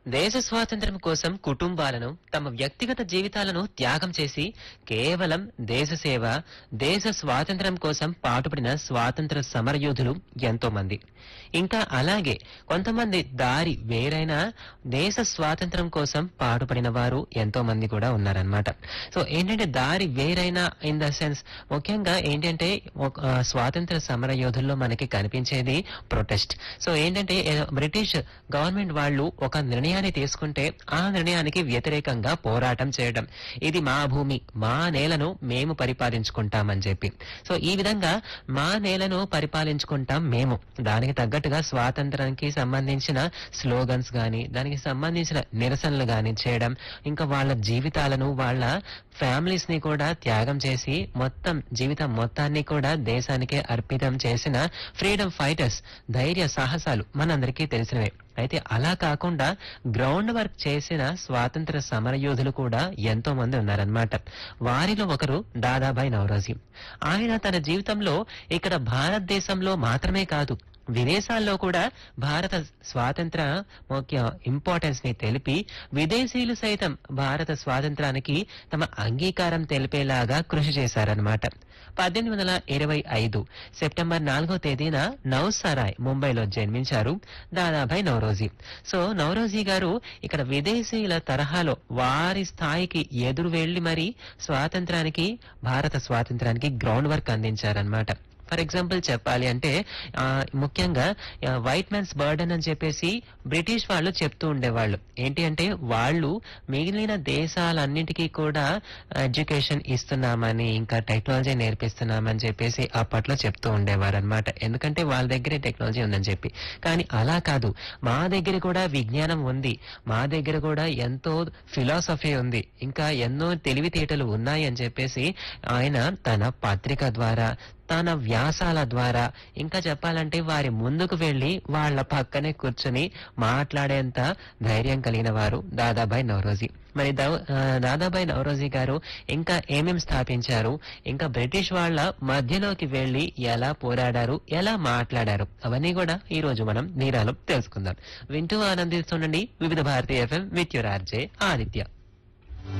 దేశ స్వాతంత్ర్యం కోసం కుటుంబాలను తమ వ్యక్తిగత జీవితాలను త్యాగం చేసి కేవలం దేశ సేవ దేశ స్వాతంత్ర్యం కోసం పాటుపడిన స్వాతంత్ర సమరయోధులు ఎంతో మంది ఇంకా అలాగే కొంతమంది దారి వేరైన దేశ స్వాతంత్ర్యం కోసం పాటుపడిన వారు ఎంతో మంది కూడా ఉన్నారనమాట సో ఏంటంటే దారి వేరైన ఇన్ ద సెన్స్ ముఖ్యంగా ఏంటంటే ఒక, ఆ, స్వాతంత్ర సమర యోధుల్లో మనకి కనిపించేది ప్రొటెస్ట్ సో ఏంటంటే ఏ, బ్రిటిష్ గవర్నమెంట్ వాళ్ళు ఒక నిర్ణయాన్ని తీసుకుంటే ఆ నిర్ణయానికి వ్యతిరేకంగా పోరాటం చేయడం ఇది మా భూమి మా నేలను మేము పరిపాలించుకుంటామని చెప్పి సో ఈ విధంగా మా నేలను పరిపాలించుకుంటాం మేము దానికి తగ్గట్టుగా స్వాతంత్రానికి సంబంధించిన స్లోగన్స్ గాని దానికి సంబంధించిన నిరసనలు గాని చేయడం ఇంకా వాళ్ళ జీవితాలను వాళ్ళ ఫ్యామిలీస్ ని కూడా త్యాగం చేసి మొత్తం జీవితం మొత్తాన్ని కూడా దేశానికే అర్పితం చేసిన ఫ్రీడమ్ ఫైటర్స్ ధైర్య సాహసాలు మనందరికీ తెలిసినవే అయితే అలా కాకుండా గ్రౌండ్ వర్క్ చేసిన స్వాతంత్ర సమరయోధులు కూడా ఎంతో మంది ఉన్నారనమాట వారిలో ఒకరు దాదాబాయి నవరోజీ ఆయన తన జీవితంలో ఇక్కడ భారతదేశంలో మాత్రమే కాదు విదేశాల్లో కూడా భారత స్వాతంత్ర ముఖ్య ఇంపార్టెన్స్ ని తెలిపి విదేశీయులు సైతం భారత స్వాతంత్రానికి తమ అంగీకారం తెలిపేలాగా కృషి చేశారనమాట పద్దెనిమిది వందల ఇరవై ఐదు సెప్టెంబర్ నాలుగో తేదీన నౌసరాయ్ ముంబైలో జన్మించారు దాదాభాయ్ నవరోజీ సో నవరోజీ గారు ఇక్కడ విదేశీయుల తరహాలో వారి స్థాయికి ఎదురు వెళ్లి మరి స్వాతంత్రానికి భారత స్వాతంత్రానికి గ్రౌండ్ వర్క్ అందించారనమాట ఫర్ ఎగ్జాంపుల్ చెప్పాలి అంటే ఆ, ముఖ్యంగా వైట్ మ్యాన్స్ బర్డన్ అని చెప్పేసి బ్రిటిష్ వాళ్ళు చెప్తూ ఉండేవాళ్ళు ఏంటి అంటే వాళ్ళు మిగిలిన దేశాలన్నిటికీ కూడా ఎడ్యుకేషన్ ఇస్తున్నామని ఇంకా టెక్నాలజీ నేర్పిస్తున్నామని చెప్పేసి అప్పట్లో చెప్తూ ఉండేవారు అనమాట ఎందుకంటే వాళ్ళ దగ్గరే టెక్నాలజీ ఉందని చెప్పి కానీ అలా కాదు మా దగ్గర కూడా విజ్ఞానం ఉంది మా దగ్గర కూడా ఎంతో ఫిలాసఫీ ఉంది ఇంకా ఎన్నో తెలివితేటలు ఉన్నాయి అని చెప్పేసి ఆయన తన పత్రిక ద్వారా తన వ్యాసాల ద్వారా ఇంకా చెప్పాలంటే వారి ముందుకు వెళ్లి వాళ్ళ పక్కనే కూర్చుని మాట్లాడేంత ధైర్యం కలిగిన వారు దాదాబాయ్ నవరోజీ మరి దవ్- ఆ, దాదాబాయ్ నవరోజీ గారు ఇంకా ఏమేం స్థాపించారు ఇంకా బ్రిటిష్ వాళ్ళ మధ్యలోకి వెళ్లి ఎలా పోరాడారు ఎలా మాట్లాడారు అవన్నీ కూడా ఈ రోజు మనం నీరాలో తెలుసుకుందాం వింటూ ఆనందిస్తుండండి Vividh Bharatiya FM with your RJ Aditya